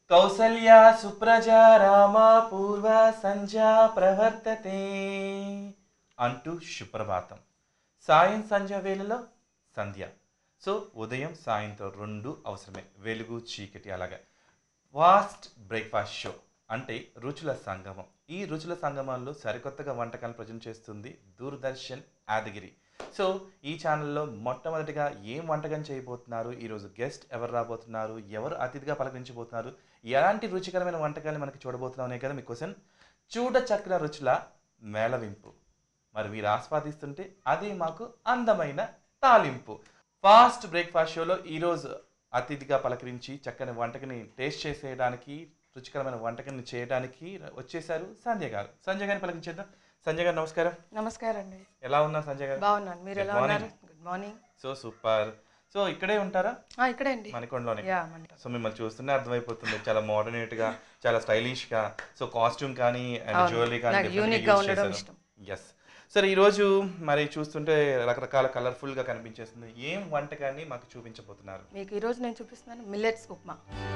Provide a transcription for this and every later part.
కౌసల్య సుప్రజా రామ పూర్వ సంధ్యా ప్రవర్తతే అంటూ సుప్రభాతం సాయం సంధ్య వేళలో సంధ్య సో ఉదయం సాయంత్రం రెండు అవసరమే వెలుగు చీకటి అలాగా వాస్ట్ బ్రేక్ఫాస్ట్ షో అంటే రుచుల సంగమం ఈ రుచుల సంగమంలో సరికొత్తగా వంటకాలు ప్రజెంట్ చేస్తుంది దూరదర్శన్ యాదగిరి సో ఈ ఛానల్లో మొట్టమొదటిగా ఏం వంటకం చేయబోతున్నారు ఈరోజు గెస్ట్ ఎవరు రాబోతున్నారు ఎవరు అతిథిగా పలకరించబోతున్నారు ఎలాంటి రుచికరమైన వంటకాలు మనకి చూడబోతున్నాం అనే కదా మీ క్వశ్చన్ చూడ చక్ర రుచుల మేళవింపు మరి మీరు ఆస్వాదిస్తుంటే అది మాకు అందమైన తాలింపు ఫాస్ట్ బ్రేక్ఫాస్ట్ షోలో ఈరోజు అతిథిగా పలకరించి చక్కని వంటకని టేస్ట్ చేసేయడానికి రుచికరమైన వంటకాన్ని చేయడానికి వచ్చేసారు సంజయ్ గారు సంజయ్ గారిని పలకరించేద్దాం సంజయ్ గారు నమస్కారం నమస్కారం అండి ఎలా ఉన్నారు సంజయ్ గారు బాగున్నాను మీరు ఎలా Good morning. ఉన్నారు good morning so super so ఇక్కడే ఉంటారా ఇక్కడే అండి మణికొండలోనే యా మన సో మిమ్మల్ని చూస్తూనే అర్థమైపోతుంది చాలా మోడర్నేట్ గా చాలా స్టైలిష్ గా సో కాస్ట్యూమ్ కానీ అండ్ అవును. జ్యువెలరీ నాకు కానీ unique గా ఉండడం ఇష్టం. ఎస్ సరే ఈరోజు మరి చూస్తుంటే రకరకాల కలర్ఫుల్ గా కనిపించేస్తుంది ఏం వంటకాన్ని మాకు చూపించబోతున్నారు మీకు ఈ రోజు నేను చూపిస్తున్నాను millets upma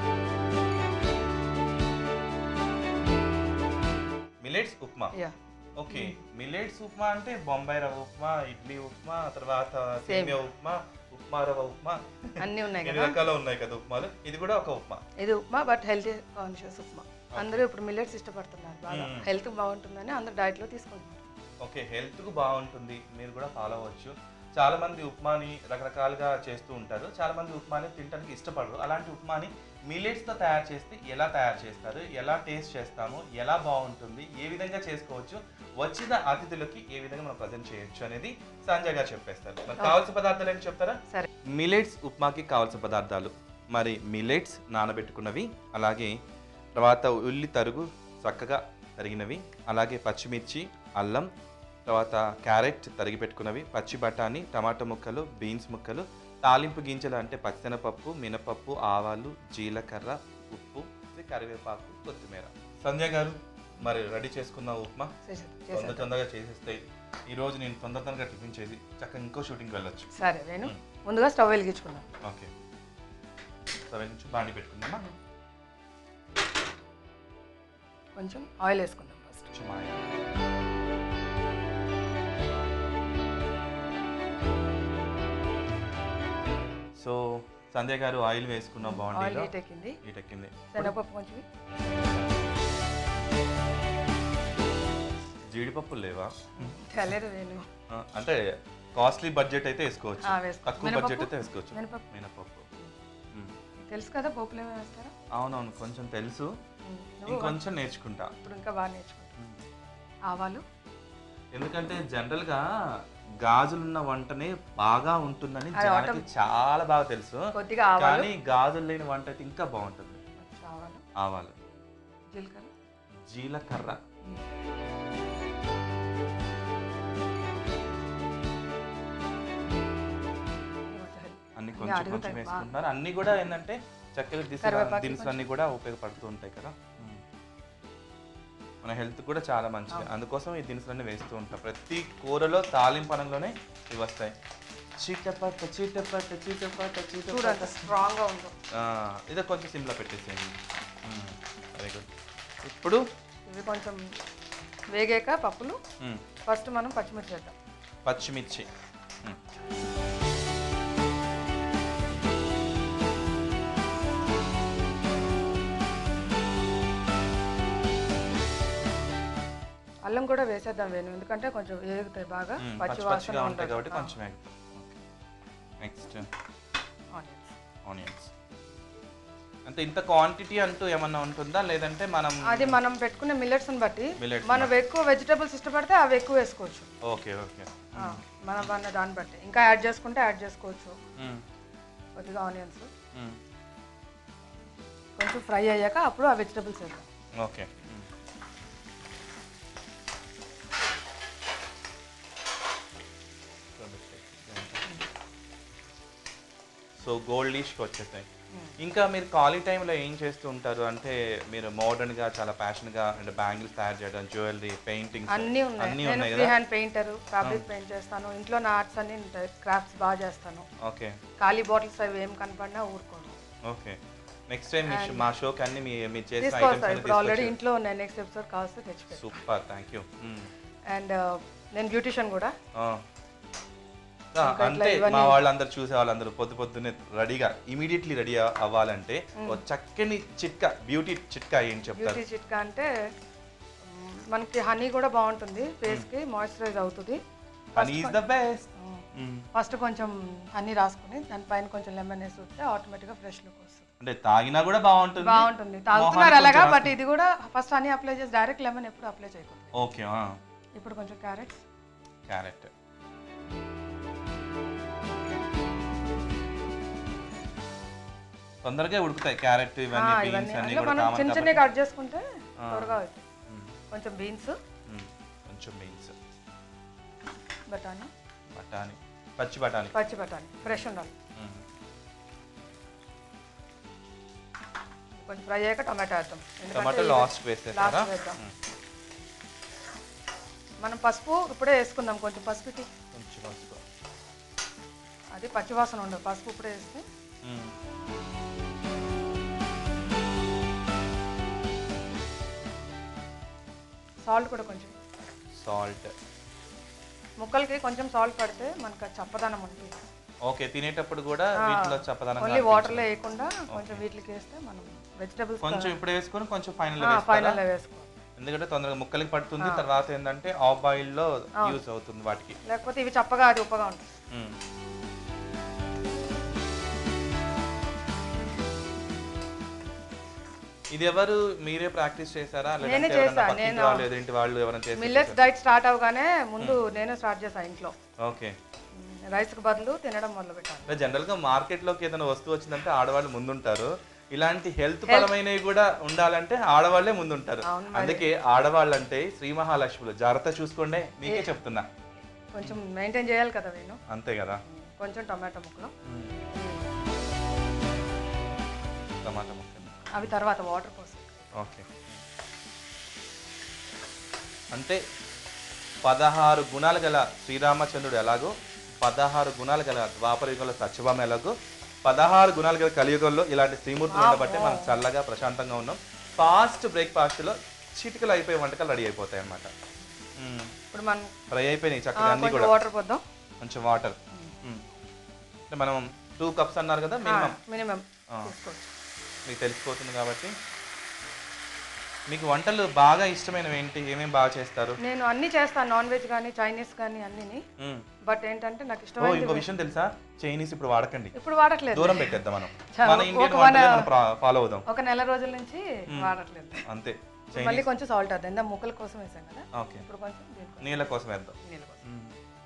millets upma yeah okay millets upma అంటే బొంబాయి రవ్వ ఉప్మా ఇడ్లీ ఉప్మా తర్వాత సేమియా ఉప్మా ఉప్మా రవ్వ ఉప్మా అన్నీ ఉన్నాయి ఎన్ని కదా రకాలు ఉన్నాయి కదా ఉప్మాలు ఇది కూడా ఒక ఉప్మా ఇది upma but healthy conscious upma అందరూ ఇప్పుడు మిల్లెట్స్ ఇష్టపడుతున్నారు బాగా మ్మ్. హెల్త్ బాగుంటుందని అందరూ డైట్ లో తీసుకుంటున్నారు ఓకే హెల్త్కు బాగుంటుంది మీరు కూడా ఫాలో అవ్వచ్చు చాలా మంది ఉప్మాని రకరకాలుగా చేస్తూ ఉంటారు చాలా మంది ఉప్మాని తినడానికి ఇష్టపడరు అలాంటి ఉప్మాని మిల్లెట్స్తో తయారు చేస్తే ఎలా తయారు చేస్తారు ఎలా టేస్ట్ చేస్తాము ఎలా బాగుంటుంది ఏ విధంగా చేసుకోవచ్చు వచ్చిన అతిథులకి ఏ విధంగా మనం ప్రజెంట్ చేయొచ్చు అనేది సంజయ్ గారు చెప్పేస్తారు మరి కావాల్సిన పదార్థాలు ఏంటి చెప్తారా సరే మిలెట్స్ ఉప్మాకి కావాల్సిన పదార్థాలు మరి మిలెట్స్ నానబెట్టుకున్నవి అలాగే తర్వాత ఉల్లి తరుగు చక్కగా తరిగినవి అలాగే పచ్చిమిర్చి అల్లం తర్వాత క్యారెట్ తరిగి పెట్టుకున్నవి పచ్చి బఠానీ టమాటా ముక్కలు బీన్స్ ముక్కలు తాలింపు గింజలు అంటే పచ్చనపప్పు మినపప్పు ఆవాలు జీలకర్ర ఉప్పు కరివేపాకు కొత్తిమీర సంజయ్ గారు మరి రెడీ చేసుకున్న ఉప్మా చేసే- తొందర చేసేద్దాం. తొందరగా చేసేస్తాయి ఈ రోజు నేను తొందర తొందరగా టిఫిన్ చేసి చక్కగా ఇంకో షూటింగ్కి వెళ్ళొచ్చు సరే నేను ముందుగా స్టవ్ వెలిగించుకున్నాను ఓకే సరే నుంచి బాండి పెట్టుకుందామా కొంచెం ఆయిల్ వేసుకుందాం ఫస్ట్ కొంచెం ఆయిల్. సో సంధ్య గారు ఆయిల్ వేసుకున్న ఆయిల్ బాండీలో హీట్ ఎక్కింది హీట్ ఎక్కింది శనగపప్పు కొంచెం జీడిపప్పులు లేవా తెల్లరు వేను ఆ, అంటే కాస్ట్లీ బడ్జెట్ అయితే వేసుకోవచ్చు ఆ, వేసుకో. తక్కువ మినపప్పు? బడ్జెట్ అయితే వేసుకోవచ్చు మినపప్పు మినపప్పు మ్మ్. తెలుసు కదా పోపులు ఏమైనా వేస్తారా అవునవును కొంచెం తెలుసు మ్మ్. నువ్వు ఇంకొంచెం నేర్చుకుంటా ఇప్పుడు ఇంకా బాగా నేర్చుకుంటావు మ్మ్. ఆవాలు ఎందుకంటే జనరల్ గా గాజులున్న వంటనే బాగా ఉంటుందని అది జనానికి autom- చాలా బాగా తెలుసు కొద్దిగా ఆవాలు కానీ గాజులు లేని వంట అయితే ఇంకా బాగుంటుంది కొంచెం ఆవాలు ఆవాలు జీలకర్ర జీలకర్ర అన్ని ఇంకా కొంచెం అడుగుతాయి కొంచెం బాగా. వేసుకుంటున్నారు అన్ని కూడా ఏంటంటే చక్కెర దినుసులు కరివేపాకు దినుసులు అన్ని కూడా ఉపయోగపడుతూ ఉంటాయి కదా మ్మ్. మన హెల్త్ కూడా చాలా మంచిది అందుకోసం ఈ దినుసులన్నీ వేస్తూ ఉంటాం ప్రతి కూరలో తాలింపనంలోనే ఇవి వస్తాయి చీటపట్ట చీటపట్ట చీటపట్ట చూడు చీటపట్ట అంత స్ట్రాంగ్ గా ఉందో ఇదే కొంచెం సిమ్లో పెట్టేసేయండి వెరీ గుడ్ ఇప్పుడు ఇవి కొంచెం వేగాక పప్పులు మ్మ్, ఫస్ట్ మనం పచ్చిమిర్చి వేద్దాం పచ్చిమిర్చి మ్మ్. అల్లం కూడా వేసేద్దాం వేను ఎందుకంటే కొంచెం వేగుతాయి బాగా మ్మ్, పచ్చి పచ్చి వాసన పచ్చిగా ఉంటాయి ఉండదు. కాబట్టి ఆ, కొంచెం నెక్స్ట్ onions. ఆనియన్స్ అంటే ఇంత క్వాంటిటీ అంటూ ఏమన్నా ఉంటుందా లేదంటే మనం అది మనం పెట్టుకునే మిల్లెట్స్ బట్టి Millets మనం ఎక్కువ వెజిటబుల్స్ ఇష్టపడితే అవి ఎక్కువ వేసుకోవచ్చు ఓకే ఓకే ఆ, మన మన దాన్ని బట్టి ఇంకా యాడ్ చేసుకుంటే యాడ్ చేసుకోవచ్చు కొద్దిగా ఆనియన్స్ కొంచెం ఫ్రై అయ్యాక అప్పుడు ఆ వెజిటబుల్స్ వేద్దాం ఓకే సో గోల్డిష్కి వచ్చేసాయి ఇంకా మీరు ఖాళీ టైంలో ఏం చేస్తూ ఉంటారు అంటే మీరు మోడర్న్ గా చాలా ప్యాషన్ గా అంటే బ్యాంగిల్స్ తయారు చేయడం జ్యువెలరీ పెయింటింగ్ అన్నీ ఉన్నాయి అన్నీ నేను ఉన్నాయి ఫ్రీ కదా హ్యాండ్ పెయింటర్ ఫ్యాబ్రిక్ పెయింట్ చేస్తాను ఇంట్లో నా ఆర్ట్స్ అన్ని ఉంటాయి క్రాఫ్ట్స్ బాగా చేస్తాను ఓకే ఖాళీ బాటిల్స్ అవి ఏం కనపడినా ఊరుకోను ఓకే నెక్స్ట్ టైం మీ మా షోకి అన్ని మీ మీరు చేసిన తీసుకోవాలి ఐటమ్స్ సార్ అన్ని ఇప్పుడు ఆల్రెడీ తీసుకొచ్చి ఇంట్లో ఉన్నాయి నెక్స్ట్ ఎపిసోడ్ కావాల్సి తెచ్చిపెట్టి సూపర్ థ్యాంక్ యూ అండ్ నేను బ్యూటిషియన్ కూడా అంటే మా వాళ్ళందరూ చూసే వాళ్ళందరూ పొద్దు పొద్దున్నే రెడీగా ఇమీడియట్లీ రెడీ అవ్వాలంటే ఓ చక్కని చిట్కా బ్యూటీ చిట్కా ఏం చెప్తారు బ్యూటీ చిట్కా అంటే మ్, మనకి హనీ కూడా బాగుంటుంది ఫేస్కి మాయిశ్చరైజ్ అవుతుంది honey is the best first కొంచెం హనీ రాసుకుని దానిపైన కొంచెం లెమన్ వేసి వస్తే ఆటోమేటిక్గా ఫ్రెష్ లుక్ వస్తుంది అంటే తాగినా కూడా బాగుంటుంది బాగుంటుంది తాగుతున్నారు అలాగా బట్ ఇది కూడా ఫస్ట్ హనీ అప్లై చేసి డైరెక్ట్ లెమన్ ఎప్పుడు అప్లై చేయకూడదు ఓకే ఇప్పుడు కొంచెం క్యారెట్స్ క్యారెట్ తొందరగా ఉడుకుతాయి క్యారెట్ ఇవన్నీ బీన్స్ ఇవన్నీ అన్ని అందులో కూడా మనం కామన్ చిన్న చిన్న కట్ చేసుకుంటే త్వరగా అవుతుంది మ్మ్. కొంచెం బీన్స్ కొంచెం బీన్స్ బఠానీ బఠానీ పచ్చి బఠానీ పచ్చి బఠానీ ఫ్రెష్ ఉండాలి మ్మ్. కొంచెం ఫ్రై అయ్యాక టమాటా వేద్దాం టమాటో లాస్ట్ వేసేస్తారా లాస్ట్ వేద్దాం మనం పసుపు ఇప్పుడే వేసుకుందాం కొంచెం పసుపు ఇటు. కొంచెం పసుపు. అది పచ్చివాసన ఉండదు పసుపు ఇప్పుడే వేస్తే మ్మ్. సాల్ట్ కూడా కొంచెం సాల్ట్ ముక్కలకి కొంచెం సాల్ట్ పడితే మనకు అది చప్పదనం ఉంటుంది ఓకే తినేటప్పుడు కూడా వీటిలో చప్పదనంగా ఓన్లీ వాటర్లో వేయకుండా కొంచెం వీటికి వేస్తే మనం వెజిటబుల్స్ కొంచెం ఇప్పుడు వేసుకొని కొంచెం ఫైనల్ ఫైనల్లో వేసుకోవాలి ఎందుకంటే తొందరగా ముక్కలకి పడుతుంది తర్వాత ఏంటంటే ఆఫ్ ఆయిల్ లో యూజ్ అవుతుంది వాటికి లేకపోతే ఇవి చప్పగా అది ఉప్పగా ఉంటుంది మ్మ్. ఇది ఎవరు మీరే ప్రాక్టీస్ చేశారా నేనే లేదంటే ఎవరైనా చేశా, పక్కింటి నేను- వాళ్ళు ఎదురింటి వాళ్ళు ఎవరైనా చేసి మిల్లెట్స్ డైట్ స్టార్ట్ అవగానే ముందు నేనే స్టార్ట్ చేశాను ఇంట్లో ఓకే రైస్కి బదులు తినడం మొదలు పెట్టాను అంటే జనరల్ గా మార్కెట్ లోకి ఏదైనా వస్తువు వచ్చిందంటే ఆడవాళ్ళు ముందుంటారు ఇలాంటి హెల్త్ పరమైనవి కూడా ఉండాలంటే ఆడవాళ్లే ముందుంటారు అందుకే ఆడవాళ్ళు అంటే శ్రీ మహాలక్ష్ములు జాగ్రత్త చూసుకోండి మీకే చెప్తున్నా కొంచెం మెయింటైన్ చేయాలి కదా నేను అంతే కదా కొంచెం టమాటా ముక్కలు టమాటా ముక్క అవి తర్వాత వాటర్ పోసి ఓకే అంటే పదహారు గుణాలు గల శ్రీరామచంద్రుడు ఎలాగో పదహారు గుణాలు గల ద్వాపర యుగంలో సత్యభామ ఎలాగో పదహారు గుణాలు గల కలియుగంలో ఇలాంటి శ్రీమూర్తులు ఉండబట్టే మనం చల్లగా ప్రశాంతంగా ఉన్నాం ఫాస్ట్ బ్రేక్ఫాస్ట్లో చిటికలు అయిపోయి వంటకాలు రెడీ అయిపోతాయి అన్నమాట ఇప్పుడు మనం ఫ్రై అయిపోయినాయి చక్కగా అన్ని కొంచెం కూడా వాటర్ పోద్దాం కొంచెం వాటర్ అంటే మనం టూ కప్స్ అన్నారు కదా మినిమం మినిమం తీసుకోవచ్చు మీకు తెలిసిపోతుంది కాబట్టి మీకు వంటలు బాగా ఇష్టమైనవి ఏంటి ఏమేమి బాగా చేస్తారు నేను అన్ని చేస్తాను నాన్ వెజ్ కానీ చైనీస్ కానీ అన్నిని మ్మ్. బట్ ఏంటంటే నాకు ఓ ఇష్టమైన ఇంకో విషయం తెలుసా చైనీస్ ఇప్పుడు వాడకండి ఇప్పుడు వాడట్లేదు దూరం పెట్టేద్దాం మనం చా- మన ఇండియన్ ఒక వంటలే మన- మనం ఫాలో అవుదాం ఒక నెల రోజుల నుంచి వాడట్లేదు అంతే ఇప్పుడు మళ్ళీ కొంచెం సాల్ట్ అవుతుంది ఇందా ముక్కల కోసం వేసాం కదా ఓకే ఇప్పుడు కొంచెం దీనికి నీళ్ళ కోసం వేద్దాం నీళ్ళ కోసం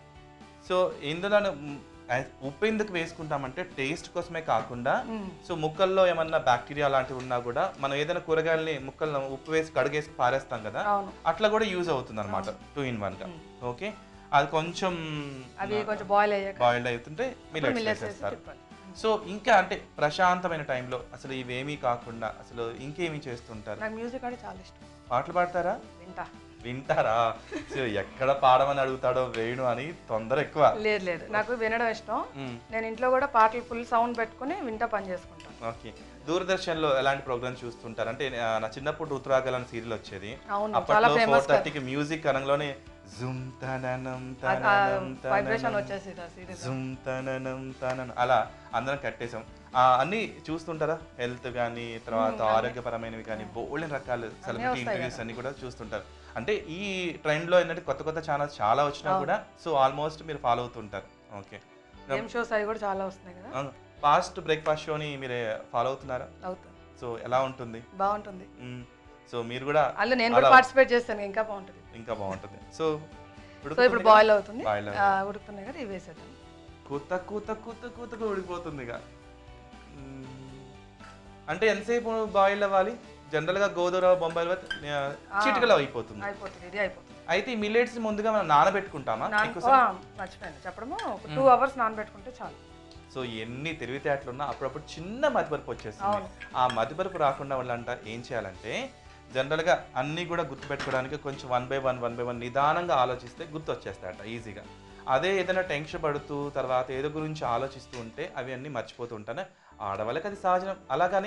సో ఇందులో మ్, ఆ- ఉప్పు ఎందుకు వేసుకుంటామంటే టేస్ట్ కోసమే కాకుండా సో ముక్కల్లో ఏమన్నా బ్యాక్టీరియా లాంటివి ఉన్నా కూడా మనం ఏదైనా కూరగాయలని ముక్కల్లో ఉప్పు వేసి కడిగేసి పారేస్తాం కదా అవును అట్లా కూడా యూజ్ అవుతుంది అనమాట టూ ఇన్ వన్ గా ఓకే అది కొంచెం అవి కొంచెం బాయిల్ అయ్యాక బాయిల్డ్ అవుతుంటే మిల్లెట్స్ మిల్లెట్స్ వేసి వేసేస్తారు తిప్పాలి సో ఇంకా అంటే ప్రశాంతమైన టైంలో అసలు ఇవేమీ కాకుండా అసలు ఇంకేమీ చేస్తుంటారు నాకు మ్యూజిక్ అంటే చాలా ఇష్టం పాటలు పాడతారా వింటా వింటారా సో ఎక్కడ పాడమని అడుగుతాడో వేణు అని తొందర ఎక్కువ లేదు లేదు నాకు వినడం ఇష్టం మ్మ్. నేను ఇంట్లో కూడా పాటలు ఫుల్ సౌండ్ పెట్టుకుని వింటా పని చేసుకుంటాను ఓకే దూరదర్శన్లో ఎలాంటి ప్రోగ్రామ్స్ చూస్తుంటారు అంటే ఆ, నా చిన్నప్పుడు రుతురాగల్ అని సీరియల్ వచ్చేది అవును చాలా అప్పట్లో ఫోర్ ఫేమస్ థర్టీకి మ్యూజిక్ అనగానే జుమ్ తననం తననం వైబ్రేషన్ తననం వచ్చేసి సీరియస్ జుమ్ తననం తననం అలా అందరం కట్టేసాం ఆ, అన్ని చూస్తుంటారా హెల్త్ కానీ తర్వాత ఆరోగ్యపరమైనవి కానీ బోల్డెన్ రకాల సెలబ్రిటీ ఇంటర్వ్యూస్ అన్ని కూడా చూస్తుంటారు అంటే ఈ ట్రెండ్ లో ఏంటంటే కొత్త కొత్త ఛానల్స్ చాలా వచ్చినా కూడా సో ఆల్మోస్ట్ మీరు ఫాలో అవుతుంటారు ఓకే గేమ్ షోస్ అవి కూడా చాలా వస్తున్నాయి కదా ఫాస్ట్ బ్రేక్ఫాస్ట్ షోని మీరు ఫాలో అవుతున్నారా అవుతుంది సో ఎలా ఉంటుంది బాగుంటుంది మ్మ్. సో మీరు కూడా అందులో నేను కూడా పార్టిసిపేట్ చేస్తాను ఇంకా బాగుంటుంది ఇంకా బాగుంటుంది సో సో ఇప్పుడు బాయిల్ అవుతుంది బాయిల్ ఆ, ఉడుకుతున్నాయి కదా ఇవి వేసేద్దాం కూత కూత కూత కూతగా ఉడికిపోతుంది ఇక మ్మ్. అంటే ఎంతసేపు బాయిల్ అవ్వాలి జనరల్ గా గోధుమ బొంబాయి రవ్వ, ఆ, చిటికలో అయిపోతుంది అయిపోతుంది ఇది అయిపోతుంది అయితే ఈ మిల్లెట్స్ ముందుగా మనం నానబెట్టుకుంటామా నాన్ ఎక్కువ ఆ, మర్చిపోయాను చెప్పడము ఒక టూ అవర్స్ నానబెట్టుకుంటే చాలు సో ఎన్ని తెలివితేటలు ఉన్నా అప్పుడప్పుడు చిన్న మతిపరుపు వచ్చేస్తుంది ఆ మతిపరుపు రాకుండా వాళ్ళంట ఏం చేయాలంటే జనరల్గా అన్నీ కూడా గుర్తుపెట్టుకోవడానికి కొంచెం one by one one by one నిదానంగా ఆలోచిస్తే గుర్తు వచ్చేస్తాయట ఈజీగా అదే ఏదైనా టెన్షన్ పడుతూ తర్వాత ఏదో గురించి ఆలోచిస్తూ ఉంటే అవి అన్నీ మర్చిపోతూ ఉంటాను ఆడవాళ్ళకి అది సహజం అలాగని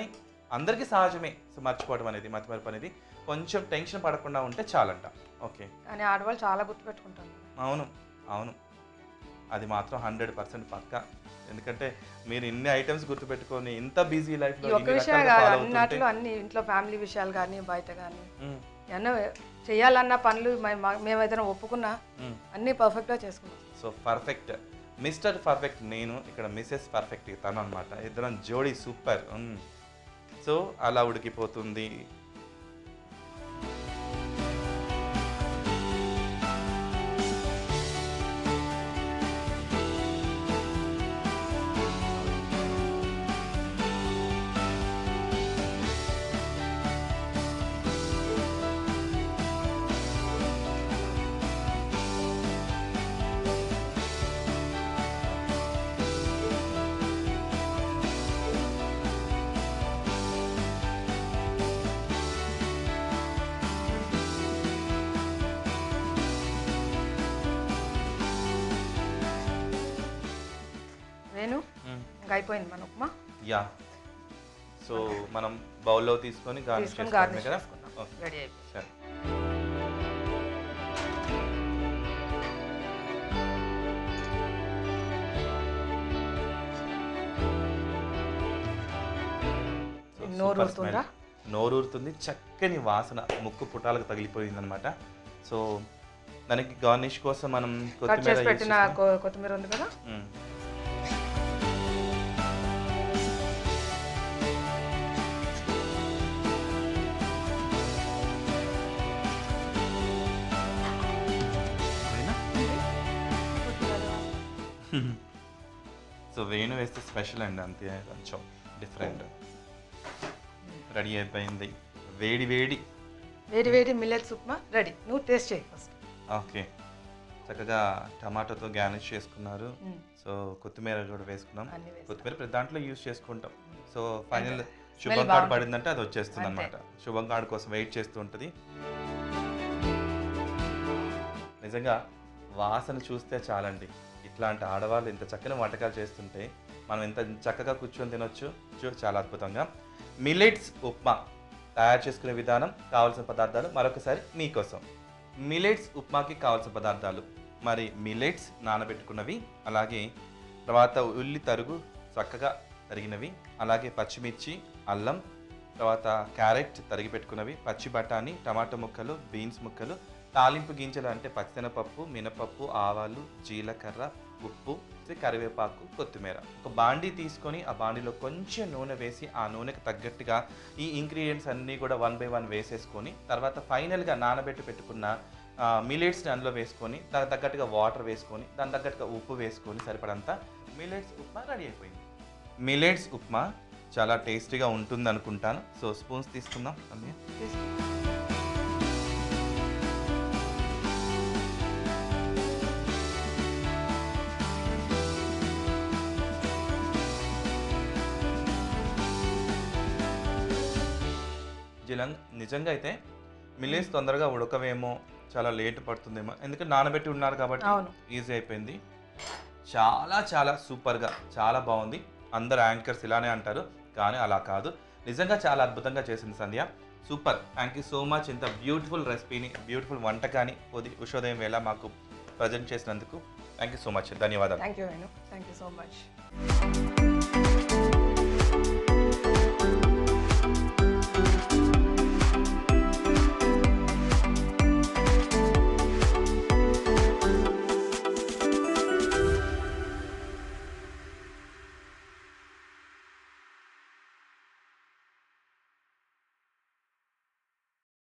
అందరికీ సహజమే సో మర్చిపోవడం అనేది మతిమరుపు అనేది కొంచెం టెన్షన్ పడకుండా ఉంటే చాలంట ఓకే కానీ ఆడవాళ్ళు చాలా గుర్తుపెట్టుకుంటారు అవును అవును అది మాత్రం హండ్రెడ్ పర్సెంట్ పక్కా ఎందుకంటే మీరు ఇన్ని ఐటమ్స్ గుర్తుపెట్టుకొని ఇంత బిజీ లైఫ్లో ఈ ఒక్క విషయం కాదు అన్నిట్లో అన్ని ఇంట్లో ఫ్యామిలీ విషయాలు కానీ బయట కానీ ఏమన్నా చేయాలన్న పనులు మే- మా- మేము ఏదైనా ఒప్పుకున్నా అన్నీ పర్ఫెక్ట్గా చేసుకున్నాం సో పర్ఫెక్ట్ మిస్టర్ పర్ఫెక్ట్ నేను ఇక్కడ మిస్సెస్ పర్ఫెక్ట్ తను అనమాట ఇద్దరం జోడీ సూపర్ సో అలా ఉడికిపోతుంది వేణు ఇంకా అయిపోయింది మన ఉప్మా యా సో మనం బౌల్లో తీసుకొని గార్నిష్ తీసుకొని చేసుకోవడమే గార్నిష్ కదా చేసుకుందాం ఓకే రెడీ అయిపోయింది సరే So, నోరు super ఊరుతుందా? smell. నోరు ఊరుతుంది చక్కని వాసన ముక్కు పుటాలకు తగిలిపోయింది అనమాట సో దానికి గార్నిష్ కోసం మనం కట్ కొత్తిమీర చేసి use పెట్టిన చేస్తాం. కొ- కొత్తిమీర ఉంది కదా మ్మ్. ఓకేనా? సో వేణు వేస్తే స్పెషల్ అండి అంతే కొంచెం డిఫరెంట్ రెడీ అయిపోయింది వేడి వేడి వేడి వేడి మిల్లెట్స్ ఉప్మా రెడీ నువ్వు టేస్ట్ చేయి ఫస్ట్ ఓకే చక్కగా టమాటోతో గార్నిష్ చేసుకున్నారు సో కొత్తిమీర కూడా వేసుకున్నాం అన్ని వేసుకున్నాం. కొత్తిమీర ప్రతి దాంట్లో యూజ్ చేసుకుంటాం సో ఫైనల్ Smell శుభం కార్డ్ బాగుంటుంది. పడిందంటే అది వచ్చేస్తుంది అంతే. అనమాట శుభం కార్డ్ కోసం వెయిట్ చేస్తూ ఉంటుంది నిజంగా వాసన చూస్తే చాలండి ఇట్లాంటి ఆడవాళ్ళు ఇంత చక్కని వంటకాలు చేస్తుంటే మనం ఇంత చక్కగా కూర్చొని తినొచ్చు చూ చాలా అద్భుతంగా మిలెట్స్ ఉప్మా తయారు చేసుకునే విధానం కావాల్సిన పదార్థాలు మరొకసారి మీకోసం మిలెట్స్ ఉప్మాకి కావాల్సిన పదార్థాలు మరి మిలెట్స్ నానబెట్టుకున్నవి అలాగే తర్వాత ఉల్లి తరుగు చక్కగా తరిగినవి అలాగే పచ్చిమిర్చి అల్లం తర్వాత క్యారెట్ తరిగి పెట్టుకున్నవి పచ్చి బఠానీ టమాటా ముక్కలు బీన్స్ ముక్కలు తాలింపు గింజలు అంటే పచ్చనపప్పు మినపప్పు ఆవాలు జీలకర్ర ఉప్పు కరివేపాకు కొత్తిమీర ఒక బాండీ తీసుకొని ఆ బాండీలో కొంచెం నూనె వేసి ఆ నూనెకి తగ్గట్టుగా ఈ ఇంగ్రీడియంట్స్ అన్నీ కూడా వన్ బై వన్ వేసేసుకొని తర్వాత ఫైనల్గా నానబెట్టి పెట్టుకున్న మిలెట్స్ని అందులో వేసుకొని దానికి తగ్గట్టుగా వాటర్ వేసుకొని దాని తగ్గట్టుగా ఉప్పు వేసుకొని సరిపడంత మిలెట్స్ ఉప్మా రెడీ అయిపోయింది మిలెట్స్ ఉప్మా చాలా టేస్టీగా ఉంటుంది అనుకుంటాను సో స్పూన్స్ తీసుకుందాం అన్నీ జిలంగ్ నిజంగా అయితే మిల్లెట్స్ తొందరగా ఉడకవేమో చాలా లేట్ పడుతుందేమో ఎందుకంటే నానబెట్టి ఉన్నారు కాబట్టి అవును. ఈజీ అయిపోయింది చాలా చాలా సూపర్గా చాలా బాగుంది అందరు యాంకర్స్ ఇలానే అంటారు కానీ అలా కాదు నిజంగా చాలా అద్భుతంగా చేసింది Sandhya super thank you so much ఇంత బ్యూటిఫుల్ రెసిపీని బ్యూటిఫుల్ వంటకాన్ని ఉది ఉషోదయం వేళ మాకు ప్రజెంట్ చేసినందుకు థ్యాంక్ యూ సో మచ్ ధన్యవాదాలు thank you Venu thank you so much